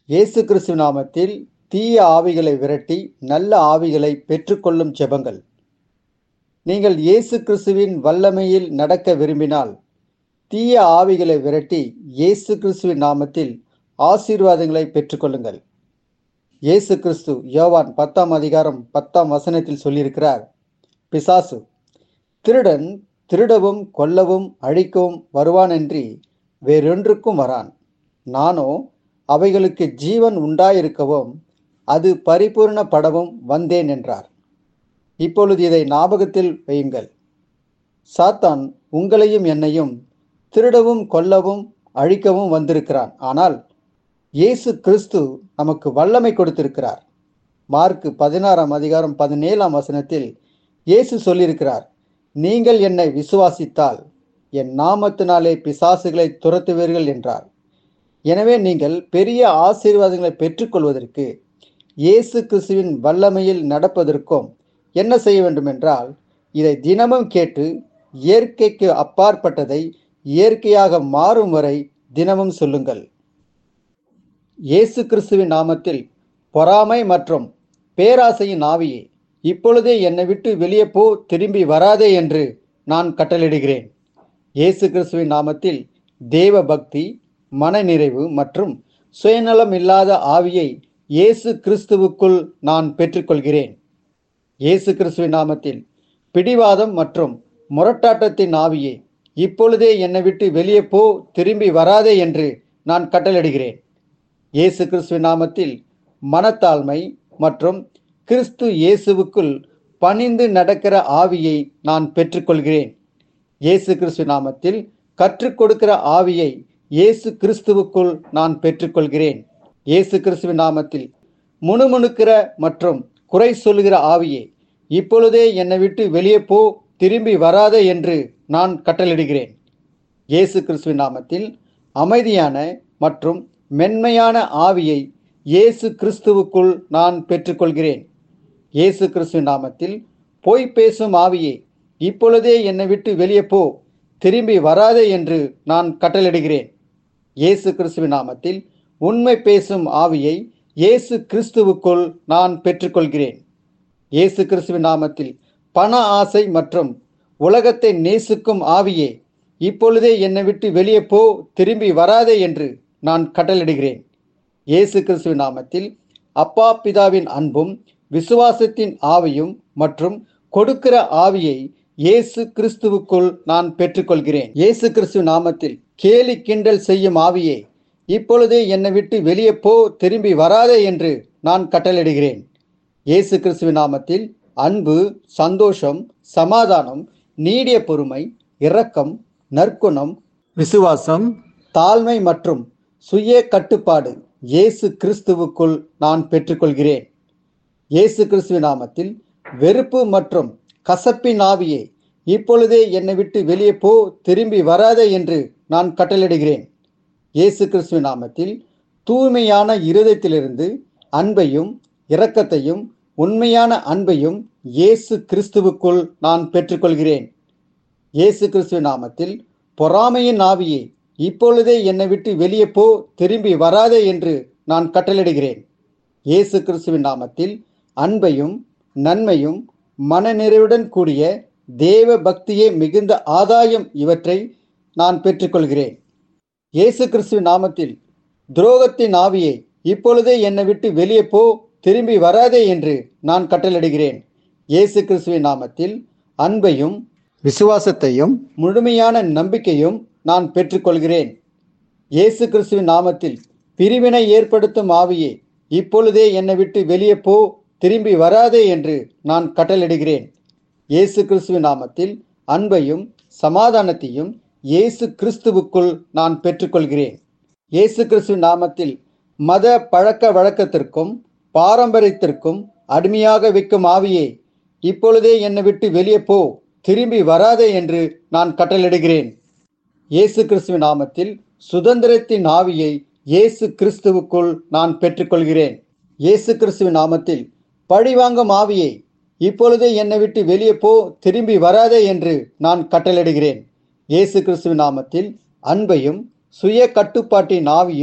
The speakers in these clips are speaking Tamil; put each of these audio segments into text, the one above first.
இயேசு கிறிஸ்து நாமத்தில் தீய ஆவிகளை விரட்டி நல்ல ஆவிகளை பெற்றுக்கொள்ளும் ஜெபங்கள் நீங்கள் இயேசு கிறிஸ்துவின் வல்லமையில் நடக்க விரும்பினால் தீய ஆவிகளை விரட்டி இயேசு கிறிஸ்துவின் நாமத்தில் ஆசீர்வாதங்களை பெற்றுக்கொள்ளுங்கள் இயேசு கிறிஸ்து யோவான் பத்தாம் அதிகாரம் பத்தாம் வசனத்தில் சொல்லியிருக்கிறார் பிசாசு திருடன் திருடவும் கொல்லவும் அழிக்கவும் வருவானன்றி வேறொன்றுக்கும் வரான் நானோ அவைகளுக்கு ஜீவன் உண்டாயிருக்கவும் அது பரிபூர்ணப்படவும் வந்தேன் என்றார் இப்பொழுது இதை ஞாபகத்தில் வையுங்கள் சாத்தான் உங்களையும் என்னையும் திருடவும் கொல்லவும் அழிக்கவும் வந்திருக்கிறான் ஆனால் இயேசு கிறிஸ்து நமக்கு வல்லமை கொடுத்திருக்கிறார் மார்க் பதினாறாம் அதிகாரம் பதினேழாம் வசனத்தில் இயேசு சொல்லியிருக்கிறார் நீங்கள் என்னை விசுவாசித்தால் என் நாமத்தினாலே பிசாசுகளை துரத்துவீர்கள் என்றார் எனவே நீங்கள் பெரிய ஆசீர்வாதங்களை பெற்றுக்கொள்வதற்கு இயேசு கிறிஸ்துவின் வல்லமையில் நடப்பதற்கும் என்ன செய்ய வேண்டும் என்றால் இதை தினமும் கேட்டு இயற்கைக்கு அப்பாற்பட்டதை இயற்கையாக மாறும் வரை தினமும் சொல்லுங்கள் இயேசு கிறிஸ்துவின் நாமத்தில் பொறாமை மற்றும் பேராசையின் ஆவியே இப்பொழுதே என்னை விட்டு வெளியே போ திரும்பி வராதே என்று நான் கட்டளிடுகிறேன் இயேசு கிறிஸ்துவின் நாமத்தில் தேவ பக்தி மனநிறைவு மற்றும் சுயநலம் இல்லாத ஆவியை இயேசு கிறிஸ்துவுக்குள் நான் பெற்றுக்கொள்கிறேன் இயேசு கிறிஸ்துவின் நாமத்தில் பிடிவாதம் மற்றும் முரட்டாட்டத்தின் ஆவியை இப்பொழுதே என்னை விட்டு வெளியே போ திரும்பி வராதே என்று நான் கட்டளிடுகிறேன் இயேசு கிறிஸ்துவின் நாமத்தில் மனத்தாழ்மை மற்றும் கிறிஸ்து இயேசுவுக்குள் பணிந்து நடக்கிற ஆவியை நான் பெற்றுக்கொள்கிறேன் இயேசு கிறிஸ்து நாமத்தில் கற்றுக் கொடுக்கிற ஆவியை இயேசு கிறிஸ்துவுக்குள் நான் பெற்றுக்கொள்கிறேன் இயேசு கிறிஸ்துவின் நாமத்தில் முணுமுணுக்கிற மற்றும் குறை சொல்லுகிற ஆவியை இப்பொழுதே என்னை விட்டு வெளியே போ திரும்பி வராதே என்று நான் கட்டளிடுகிறேன் இயேசு கிறிஸ்துவின் நாமத்தில் அமைதியான மற்றும் மென்மையான ஆவியை இயேசு கிறிஸ்துவுக்குள் நான் பெற்றுக்கொள்கிறேன் இயேசு கிறிஸ்துவின் நாமத்தில் பொய் பேசும் ஆவியை இப்பொழுதே என்னை விட்டு வெளியே போ திரும்பி வராதே என்று நான் கட்டளிடுகிறேன் இயேசு கிறிஸ்துவின் நாமத்தில் உண்மை பேசும் ஆவியை இயேசு கிறிஸ்துவுக்குள் நான் பெற்றுக்கொள்கிறேன் இயேசு கிறிஸ்துவின் நாமத்தில் பண ஆசை மற்றும் உலகத்தை நேசிக்கும் ஆவியே இப்பொழுதே என்னை விட்டு வெளியே போ திரும்பி வராதே என்று நான் கட்டளிடுகிறேன் இயேசு கிறிஸ்துவின் நாமத்தில் அப்பா பிதாவின் அன்பும் விசுவாசத்தின் ஆவியும் மற்றும் கொடுக்கிற ஆவியை இயேசு கிறிஸ்துவுக்குள் நான் பெற்றுக்கொள்கிறேன் இயேசு கிறிஸ்து நாமத்தில் கேலி கிண்டல் செய்யும் ஆவியே இப்பொழுதே என்னை விட்டு வெளியே போ திரும்பி வராதே என்று நான் கட்டளிடுகிறேன் இயேசு கிறிஸ்துவின் நாமத்தில் அன்பு சந்தோஷம் சமாதானம் நீடிய பொறுமை இரக்கம் நற்குணம் விசுவாசம் தாழ்மை மற்றும் சுய கட்டுப்பாடு இயேசு கிறிஸ்துவுக்குள் நான் பெற்றுக்கொள்கிறேன் இயேசு கிறிஸ்துவின் நாமத்தில் வெறுப்பு மற்றும் கசப்பின் ஆவியை இப்பொழுதே என்னை விட்டு வெளியே போ திரும்பி வராதே என்று நான் கட்டளிடுகிறேன் இயேசு கிறிஸ்துவின் நாமத்தில் தூய்மையான இருதயத்திலிருந்து அன்பையும் இரக்கத்தையும் உண்மையான அன்பையும் இயேசு கிறிஸ்துவுக்குள் நான் பெற்றுக்கொள்கிறேன் இயேசு கிறிஸ்துவின் நாமத்தில் பொறாமையின் ஆவியை இப்பொழுதே என்னை விட்டு வெளியே போ திரும்பி வராதே என்று நான் கட்டளிடுகிறேன் இயேசு கிறிஸ்துவின் நாமத்தில் அன்பையும் நன்மையும் மனநிறைவுடன் கூடிய தேவ பக்தியே மிகுந்த ஆதாயம் இவற்றை நான் பெற்றுக்கொள்கிறேன் இயேசு கிறிஸ்துவின் நாமத்தில் துரோகத்தின் ஆவியை இப்பொழுதே என்னை விட்டு வெளியே போ திரும்பி வராதே என்று நான் கட்டளிடுகிறேன் இயேசு கிறிஸ்துவின் நாமத்தில் அன்பையும் விசுவாசத்தையும் முழுமையான நம்பிக்கையும் நான் பெற்றுக்கொள்கிறேன் இயேசு கிறிஸ்துவின் நாமத்தில் பிரிவினை ஏற்படுத்தும் ஆவியை இப்பொழுதே என்னை விட்டு வெளியே போ திரும்பி வராதே என்று நான் கட்டளிடுகிறேன் இயேசு கிறிஸ்துவின் நாமத்தில் அன்பையும் சமாதானத்தையும் இயேசு கிறிஸ்துவுக்குள் நான் பெற்றுக்கொள்கிறேன் இயேசு கிறிஸ்துவின் நாமத்தில் மத பழக்க வழக்கத்திற்கும் பாரம்பரியத்திற்கும் அடிமையாக வைக்கும் ஆவியை இப்பொழுதே என்னை விட்டு வெளியே போ திரும்பி வராதே என்று நான் கட்டளிடுகிறேன் இயேசு கிறிஸ்துவின் நாமத்தில் சுதந்திரத்தின் ஆவியை இயேசு கிறிஸ்துவுக்குள் நான் பெற்றுக்கொள்கிறேன் இயேசு கிறிஸ்துவின் நாமத்தில் பழிவாங்கும் ஆவியை இப்பொழுதே என்னை விட்டு வெளியே போ திரும்பி வராதே என்று நான் கட்டளிடுகிறேன் இயேசு கிறிஸ்துவின் நாமத்தில் அன்பையும் சுய கட்டுப்பாட்டின் ஆவியும்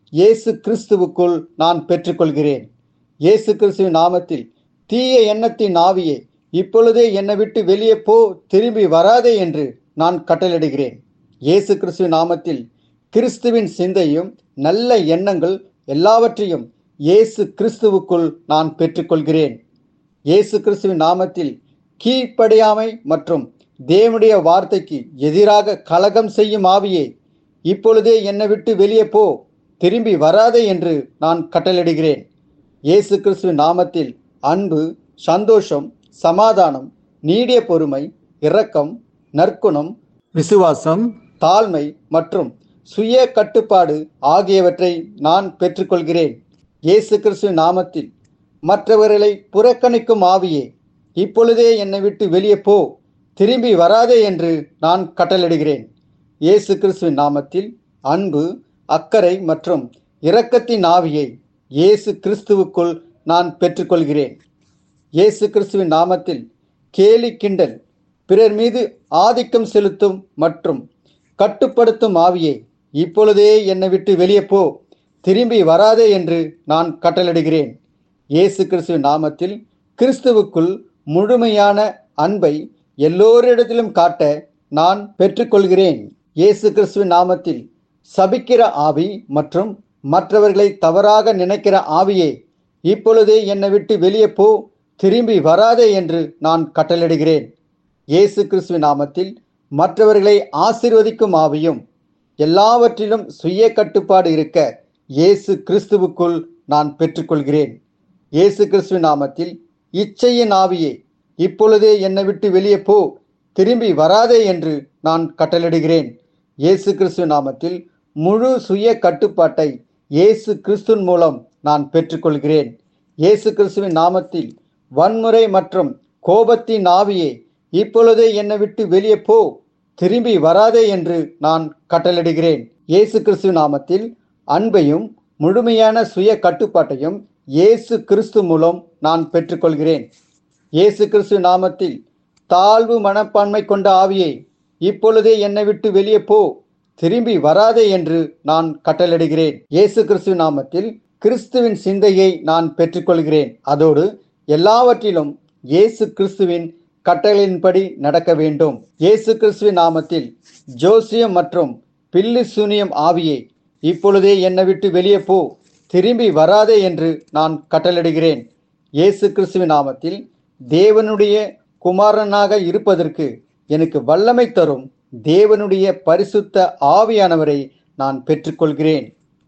இயேசு கிறிஸ்துவுக்குள் நான் பெற்றுக்கொள்கிறேன் இயேசு கிறிஸ்துவின் நாமத்தில் தீய எண்ணத்தின் ஆவியே இப்பொழுதே என்னை விட்டு வெளியே போ திரும்பி வராதே என்று நான் கட்டளிடுகிறேன் இயேசு கிறிஸ்துவின் நாமத்தில் கிறிஸ்துவின் சிந்தையும் நல்ல எண்ணங்கள் எல்லாவற்றையும் இயேசு கிறிஸ்துவுக்குள் நான் பெற்றுக்கொள்கிறேன் இயேசு கிறிஸ்துவின் நாமத்தில் கீழ்ப்படியாமை மற்றும் தேவனுடைய வார்த்தைக்கு எதிராக கலகம் செய்யும் ஆவியே இப்பொழுதே என்னை விட்டு வெளியே போ திரும்பி வராதே என்று நான் கட்டளிடுகிறேன் இயேசு கிறிஸ்துவின் நாமத்தில் அன்பு சந்தோஷம் சமாதானம் நீடிய பொறுமை இரக்கம் நற்குணம் விசுவாசம் தாழ்மை மற்றும் சுய கட்டுப்பாடு ஆகியவற்றை நான் பெற்றுக்கொள்கிறேன் இயேசு கிறிஸ்துவின் நாமத்தில் மற்றவர்களை புறக்கணிக்கும் ஆவியே இப்பொழுதே என்னை விட்டு வெளியே போ திரும்பி வராதே என்று நான் கட்டளிடுகிறேன் இயேசு கிறிஸ்துவின் நாமத்தில் அன்பு அக்கறை மற்றும் இரக்கத்தின் ஆவியை இயேசு கிறிஸ்துவுக்குள் நான் பெற்றுக்கொள்கிறேன் இயேசு கிறிஸ்துவின் நாமத்தில் கேலி கிண்டல் பிறர் மீது ஆதிக்கம் செலுத்தும் மற்றும் கட்டுப்படுத்தும் ஆவியை இப்பொழுதே என்னை விட்டு வெளியே போ திரும்பி வராதே என்று நான் கட்டளிடுகிறேன் இயேசு கிறிஸ்துவின் நாமத்தில் கிறிஸ்துவுக்குள் முழுமையான அன்பை எல்லோரிடத்திலும் காட்ட நான் பெற்றுக்கொள்கிறேன் இயேசு கிறிஸ்துவின் நாமத்தில் சபிக்கிற ஆவி மற்றும் மற்றவர்களை தவறாக நினைக்கிற ஆவியே இப்பொழுதே என்னை விட்டு வெளியே போ திரும்பி வராதே என்று நான் கட்டளிடுகிறேன் இயேசு கிறிஸ்துவின் நாமத்தில் மற்றவர்களை ஆசிர்வதிக்கும் ஆவியும் எல்லாவற்றிலும் சுய கட்டுப்பாடு இருக்க இயேசு கிறிஸ்துவுக்குள் நான் பெற்றுக்கொள்கிறேன் இயேசு கிறிஸ்துவின் நாமத்தில் இச்சையின் ஆவியே இப்பொழுதே என்னை விட்டு வெளியே போ திரும்பி வராதே என்று நான் கட்டளிடுகிறேன் இயேசு கிறிஸ்துவின் நாமத்தில் முழு சுய கட்டுப்பாட்டை இயேசு கிறிஸ்துவின் மூலம் நான் பெற்றுக்கொள்கிறேன் இயேசு கிறிஸ்துவின் நாமத்தில் வன்முறை மற்றும் கோபத்தின் ஆவியே இப்பொழுதே என்னை விட்டு வெளியே போ திரும்பி வராதே என்று நான் கட்டளிடுகிறேன் இயேசு கிறிஸ்து நாமத்தில் அன்பையும் முழுமையான சுய கட்டுப்பாட்டையும் இயேசு கிறிஸ்து மூலம் நான் பெற்றுக்கொள்கிறேன் இயேசு கிறிஸ்து நாமத்தில் தாழ்வு மனப்பான்மை கொண்ட ஆவியை இப்பொழுதே என்னை விட்டு வெளியே போ திரும்பி வராதே என்று நான் கட்டளிடுகிறேன் இயேசு கிறிஸ்து நாமத்தில் கிறிஸ்துவின் சிந்தையை நான் பெற்றுக்கொள்கிறேன் அதோடு எல்லாவற்றிலும் இயேசு கிறிஸ்துவின் கட்டளையின்படி நடக்க வேண்டும் இயேசு கிறிஸ்துவின் நாமத்தில் ஜோசியம் மற்றும் பில்லி சூனியம் ஆவியை இப்பொழுதே என்னை விட்டு வெளியே போ திரும்பி வராதே என்று நான் கட்டளிடுகிறேன் இயேசு கிறிஸ்துவின் நாமத்தில் தேவனுடைய குமாரனாக இருப்பதற்கு எனக்கு வல்லமை தரும் தேவனுடைய பரிசுத்த ஆவியானவரை நான் பெற்றுக்கொள்கிறேன்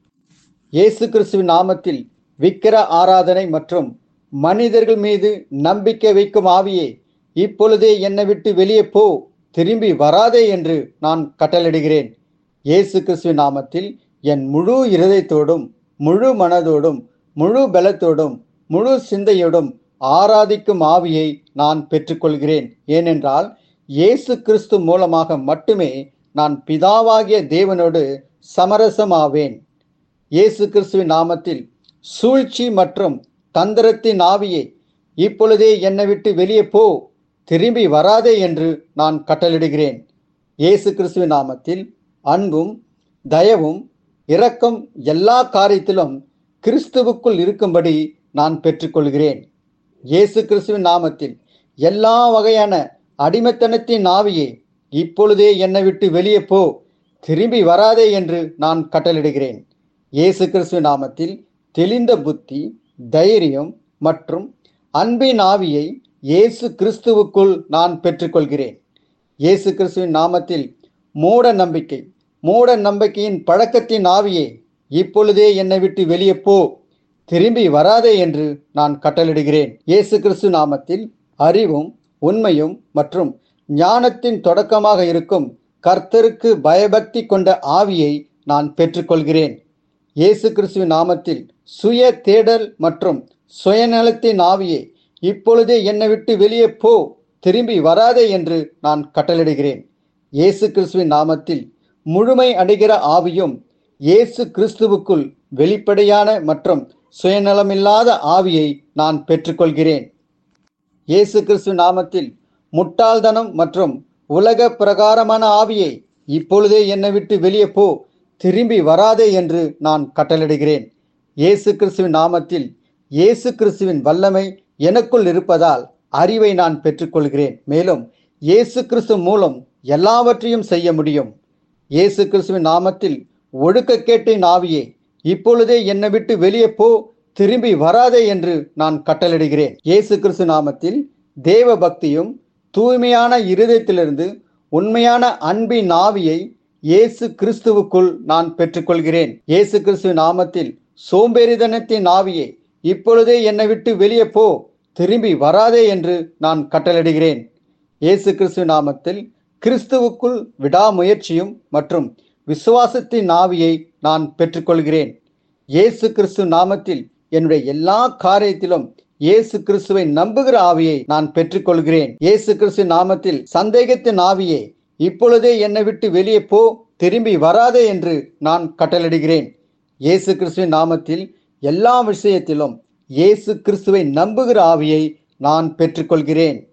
இயேசு கிறிஸ்துவின் நாமத்தில் விக்கிர ஆராதனை மற்றும் மனிதர்கள் மீது நம்பிக்கை வைக்கும் ஆவியே இப்பொழுதே என்னை விட்டு வெளியே போ திரும்பி வராதே என்று நான் கட்டளிடுகிறேன் இயேசு கிறிஸ்துவின் நாமத்தில் என் முழு இருதயத்தோடும் முழு மனதோடும் முழு பலத்தோடும் முழு சிந்தையோடும் ஆராதிக்கும் ஆவியை நான் பெற்றுக்கொள்கிறேன் ஏனென்றால் இயேசு கிறிஸ்து மூலமாக மட்டுமே நான் பிதாவாகிய தேவனோடு சமரசமாவேன் இயேசு கிறிஸ்துவின் நாமத்தில் சூழ்ச்சி மற்றும் தந்திரத்தின் ஆவியை இப்பொழுதே என்னை விட்டு வெளியே போ திரும்பி வராதே என்று நான் கட்டளிடுகிறேன் இயேசு கிறிஸ்துவின் நாமத்தில் அன்பும் தயவும் இரக்கம் எல்லா காரியத்திலும் கிறிஸ்துவுக்குள் இருக்கும்படி நான் பெற்றுக்கொள்கிறேன் இயேசு கிறிஸ்துவின் நாமத்தில் எல்லா வகையான அடிமைத்தனத்தின் ஆவியை இப்பொழுதே என்னை விட்டு வெளியே போ திரும்பி வராதே என்று நான் கட்டளிடுகிறேன் இயேசு கிறிஸ்துவின் நாமத்தில் தெளிந்த புத்தி தைரியம் மற்றும் அன்பின் ஆவியை இயேசு கிறிஸ்துவுக்குள் நான் பெற்றுக்கொள்கிறேன் இயேசு கிறிஸ்துவின் நாமத்தில் மூட நம்பிக்கை மூட நம்பிக்கையின் பழக்கத்தின் ஆவியே இப்பொழுதே என்னை விட்டு வெளியே போ திரும்பி வராதே என்று நான் கட்டளிடுகிறேன் இயேசு கிறிஸ்து நாமத்தில் அறிவும் உண்மையும் மற்றும் ஞானத்தின் தொடக்கமாக இருக்கும் கர்த்தருக்கு பயபக்தி கொண்ட ஆவியை நான் பெற்றுக்கொள்கிறேன் இயேசு கிறிஸ்துவின் நாமத்தில் சுய தேடல் மற்றும் சுயநலத்தின் ஆவியை இப்பொழுதே என்னை விட்டு வெளியே போ திரும்பி வராதே என்று நான் கட்டளிடுகிறேன் இயேசு கிறிஸ்துவின் நாமத்தில் முழுமை அடைகிற ஆவியும் இயேசு கிறிஸ்துவுக்குள் வெளிப்படையான மற்றும் சுயநலமில்லாத ஆவியை நான் பெற்றுக்கொள்கிறேன் இயேசு கிறிஸ்து நாமத்தில் முட்டாள்தனம் மற்றும் உலக பிரகாரமான ஆவியை இப்பொழுதே என்னை விட்டு வெளியே போ திரும்பி வராதே என்று நான் கட்டளிடுகிறேன் இயேசு கிறிஸ்துவின் நாமத்தில் இயேசு கிறிஸ்துவின் வல்லமை எனக்குள் இருப்பதால் அறிவை நான் பெற்றுக்கொள்கிறேன் மேலும் இயேசு கிறிஸ்து மூலம் எல்லாவற்றையும் செய்ய முடியும் இயேசு கிறிஸ்துவின் நாமத்தில் ஒழுக்கக்கேட்டின் ஆவியே இப்பொழுதே என்னை விட்டு வெளியே போ திரும்பி வராதே என்று நான் கட்டளிடுகிறேன் இயேசு கிறிஸ்து நாமத்தில் தேவ பக்தியும் தூய்மையான இருதயத்திலிருந்து உண்மையான அன்பின் ஆவியை இயேசு கிறிஸ்துவுக்குள் நான் பெற்றுக்கொள்கிறேன் இயேசு கிறிஸ்துவ நாமத்தில் சோம்பேறிதனத்தின் ஆவியை இப்பொழுதே என்னை விட்டு வெளியே போ திரும்பி வராதே என்று நான் கட்டளிடுகிறேன் இயேசு கிறிஸ்துவ நாமத்தில் கிறிஸ்துவுக்குள் விடாமுயற்சியும் மற்றும் விசுவாசத்தின் ஆவியை நான் பெற்றுக்கொள்கிறேன் இயேசு கிறிஸ்து நாமத்தில் என்னுடைய எல்லா காரியத்திலும் இயேசு கிறிஸ்துவை நம்புகிற ஆவியை நான் பெற்றுக்கொள்கிறேன் இயேசு கிறிஸ்து நாமத்தில் சந்தேகத்தின் ஆவியை இப்பொழுதே என்னை விட்டு வெளியே போ திரும்பி வராதே என்று நான் கட்டளிடுகிறேன் இயேசு கிறிஸ்துவின் நாமத்தில் எல்லா விஷயத்திலும் இயேசு கிறிஸ்துவை நம்புகிற ஆவியை நான் பெற்றுக்கொள்கிறேன்